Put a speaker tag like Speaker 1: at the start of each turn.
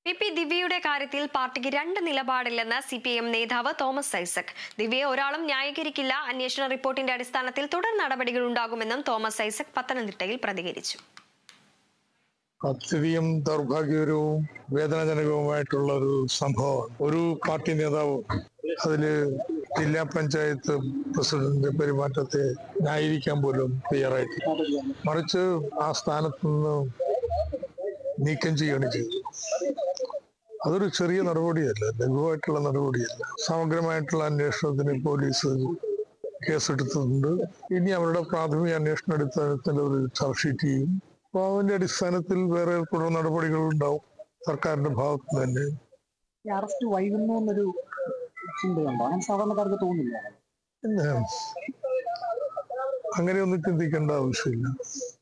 Speaker 1: P P ദിവ്യയുടെ കാര്യത്തിൽ പാർട്ടിക്ക് രണ്ട് നിലപാടില്ലെന്ന് സി പി എം നേതാവ് തോമസ് ഐസക് ദിവ്യയെ ഒരാളും ന്യായീകരിക്കില്ല അന്വേഷണ റിപ്പോർട്ടിന്റെ അടിസ്ഥാനത്തിൽ തുടർ നടപടികൾ ഉണ്ടാകുമെന്നും തോമസ് ഐസക് പത്തനംതിട്ടയിൽ പ്രതികരിച്ചു
Speaker 2: അത്യധികം ദൗർഭാഗ്യകരവും വേദനാജനകവുമായിട്ടുള്ള ഒരു സംഭവം ഒരു പാർട്ടി നേതാവ് അതില് ജില്ലാ പഞ്ചായത്ത് പ്രസിഡന്റിന്റെ പെരുമാറ്റത്തെ ന്യായീകരിക്കാൻ പോലും തയ്യാറായിട്ടില്ല മറിച്ച് ആ സ്ഥാനത്ത് നിന്ന് നീക്കം ചെയ്യുകയാണ് ചെയ്തത് അതൊരു ചെറിയ നടപടിയല്ല ലഘുവായിട്ടുള്ള നടപടിയല്ല സമഗ്രമായിട്ടുള്ള അന്വേഷണത്തിന് പോലീസ് കേസെടുത്തിട്ടുണ്ട് ഇനി അവരുടെ പ്രാഥമിക അന്വേഷണ അടിസ്ഥാനത്തിൽ ഒരു ചാർജ് ഷീറ്റ് ചെയ്യും അപ്പൊ അതിന്റെ അടിസ്ഥാനത്തിൽ വേറെ തുടർ നടപടികൾ ഉണ്ടാവും സർക്കാരിന്റെ ഭാഗത്ത് തന്നെ
Speaker 3: ഈ അറസ്റ്റ് വൈകുന്നു എന്നൊരു ചിന്തയുണ്ടോ അങ്ങനെ സാധാരണക്കാർക്ക് തോന്നില്ല
Speaker 2: പിന്നെ അങ്ങനെയൊന്നും ചിന്തിക്കേണ്ട ആവശ്യമില്ല